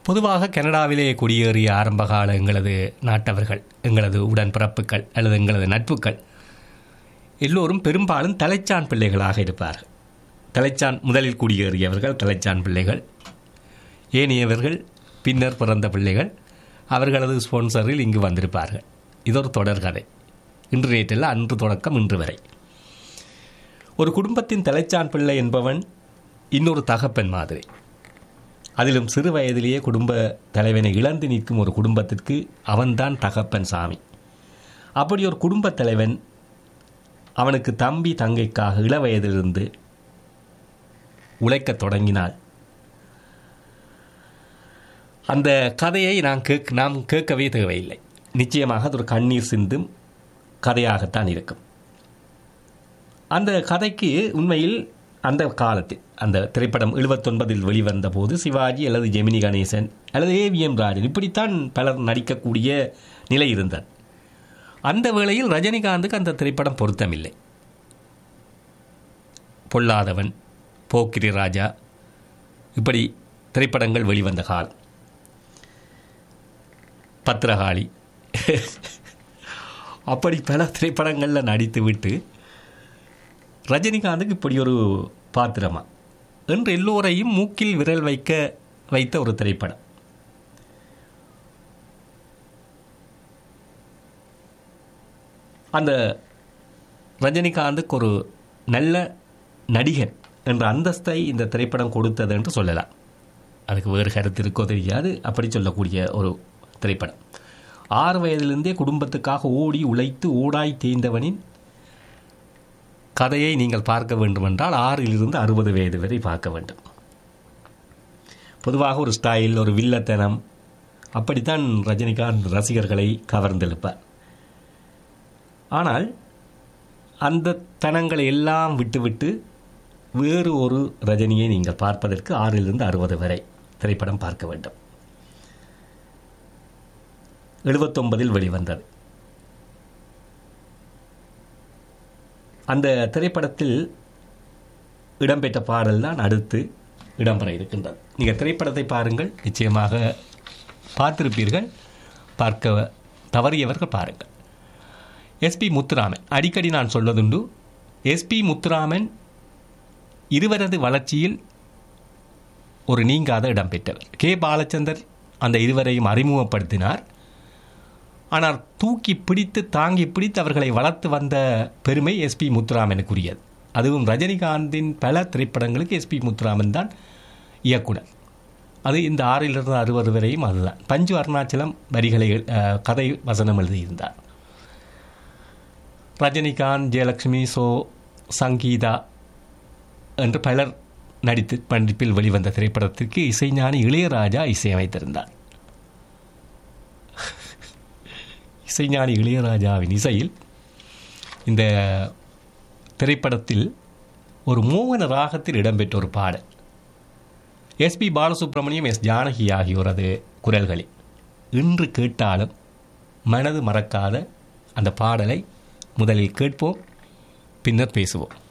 பொதுவாக கனடாவிலே குடியேறிய ஆரம்பகால எங்களது நாட்டவர்கள் எங்களது உடன்பிறப்புகள் அல்லது எங்களது நட்புகள் எல்லோரும் பெரும்பாலும் தலைச்சான் பிள்ளைகளாக இருப்பார்கள் தலைச்சான் முதலில் குடியேறியவர்கள் தலைச்சான் பிள்ளைகள் ஏனையவர்கள் பின்னர் பிறந்த பிள்ளைகள் அவர்களது ஸ்பான்சரில் இங்கு வந்திருப்பார்கள் இது ஒரு தொடர்கதை இன்று நேற்றில் அன்று தொடக்கம் இன்று வரை ஒரு குடும்பத்தின் தலைச்சான் பிள்ளை என்பவன் இன்னொரு தகப்பன் மாதிரி அதிலும் சிறு வயதிலேயே குடும்ப தலைவனை இழந்து நிற்கும் ஒரு குடும்பத்திற்கு அவன்தான் தகப்பன் சாமி அப்படி ஒரு குடும்பத் தலைவன் அவனுக்கு தம்பி தங்கைக்காக இள வயதிலிருந்து உழைக்கத் தொடங்கினாள் அந்த கதையை நான் கேக் நாம் கேட்கவே தேவையில்லை நிச்சயமாக அது ஒரு கண்ணீர் சிந்தும் கதையாகத்தான் இருக்கும் அந்த கதைக்கு உண்மையில் அந்த காலத்தில் அந்த திரைப்படம் எழுபத்தொன்பதில் வெளிவந்த போது சிவாஜி அல்லது ஜெமினி கணேசன் அல்லது ஏவிஎம் ராஜன் இப்படித்தான் பலர் நடிக்கக்கூடிய நிலை இருந்தது அந்த வேளையில் ரஜினிகாந்துக்கு அந்த திரைப்படம் பொருத்தமில்லை பொல்லாதவன் போக்கிரி ராஜா இப்படி திரைப்படங்கள் வெளிவந்த காலம் பத்திரகாளி அப்படி பல திரைப்படங்களில் நடித்துவிட்டு ரஜினிகாந்துக்கு இப்படி ஒரு பாத்திரமா என்று எல்லோரையும் மூக்கில் விரல் வைக்க வைத்த ஒரு திரைப்படம் அந்த ரஜினிகாந்துக்கு ஒரு நல்ல நடிகன் என்ற அந்தஸ்தை இந்த திரைப்படம் கொடுத்தது என்று சொல்லலாம் அதுக்கு வேறு கருத்து இருக்கோ தெரியாது அப்படி சொல்லக்கூடிய ஒரு திரைப்படம் ஆறு வயதிலிருந்தே குடும்பத்துக்காக ஓடி உழைத்து ஊடாய் தேய்ந்தவனின் கதையை நீங்கள் பார்க்க வேண்டுமென்றால் ஆறிலிருந்து அறுபது வயது வரை பார்க்க வேண்டும் பொதுவாக ஒரு ஸ்டைல் ஒரு வில்லத்தனம் அப்படித்தான் ரஜினிகாந்த் ரசிகர்களை கவர்ந்தெழுப்பார் ஆனால் அந்த தனங்களை எல்லாம் விட்டுவிட்டு வேறு ஒரு ரஜினியை நீங்கள் பார்ப்பதற்கு ஆறிலிருந்து அறுபது வரை திரைப்படம் பார்க்க வேண்டும் எழுபத்தொன்பதில் வெளிவந்தது அந்த திரைப்படத்தில் இடம்பெற்ற பாடல் தான் அடுத்து இடம்பெற இருக்கின்றது நீங்கள் திரைப்படத்தை பாருங்கள் நிச்சயமாக பார்த்திருப்பீர்கள் பார்க்க தவறியவர்கள் பாருங்கள் எஸ்பி முத்துராமன் அடிக்கடி நான் சொல்வதுண்டு எஸ்பி முத்துராமன் இருவரது வளர்ச்சியில் ஒரு நீங்காத இடம்பெற்றவர் கே பாலச்சந்தர் அந்த இருவரையும் அறிமுகப்படுத்தினார் ஆனால் தூக்கி பிடித்து தாங்கி பிடித்து அவர்களை வளர்த்து வந்த பெருமை எஸ்பி முத்துராமனுக்குரியது அதுவும் ரஜினிகாந்தின் பல திரைப்படங்களுக்கு எஸ்பி முத்துராமன் தான் இயக்குனர் அது இந்த ஆறிலிருந்து அறுபது வரையும் அதுதான் பஞ்சு அருணாச்சலம் வரிகளை அஹ், கதை வசனம் எழுதியிருந்தார் ரஜினிகாந்த் ஜெயலட்சுமி சோ சங்கீதா என்று பலர் நடித்து நடிப்பில் வெளிவந்த திரைப்படத்திற்கு இசைஞானி இளையராஜா இசையமைத்திருந்தார் இசைஞானி இளையராஜாவின் இசையில் இந்த திரைப்படத்தில் ஒரு மோகன ராகத்தில் இடம்பெற்ற ஒரு பாடல் எஸ்பி பாலசுப்ரமணியம் எஸ் ஜானகி ஆகியோரது குரல்களில் இன்று கேட்டாலும் மனது மறக்காத அந்த பாடலை முதலில் கேட்போம் பின்னர் பேசுவோம்